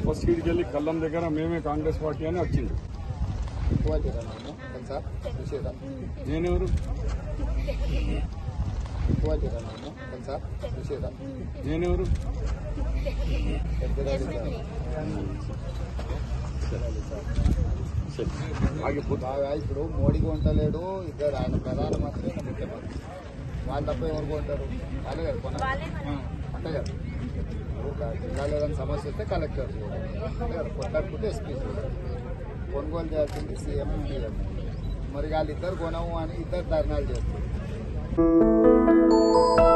first వీడికి వెళ్ళి కళ్ళం దగ్గర మేమే కాంగ్రెస్ పార్టీ అని వచ్చింది ఎక్కువ జరగను తెలుసా చూసేదా నేనెవరు ఎక్కువ జరగను తెలుసా చూసేదా నేనెవరు ఆగిపోతా బాగా ఇప్పుడు మోడీ కొంటలేడు ఇద్దరు ఆయన ప్రధానమంత్రి ఈయన ముఖ్యమంత్రి వాళ్ళు తప్ప ఎవరు కొంటారు వాళ్ళే కదా కొనాలి అంతే కదా ఇప్పుడు జిల్లాలో ఏదైనా సమస్య వస్తే కలెక్టర్ చూడాలి అంతే కదా కొట్టకపోతే ఎస్పీ చూడాలి కొనుగోలు చేయాల్సింది సీఎం పిఎం మరి వాళ్ళు ఇద్దరు కొనము అని ఇద్దరు ధర్నాలు చేస్తారు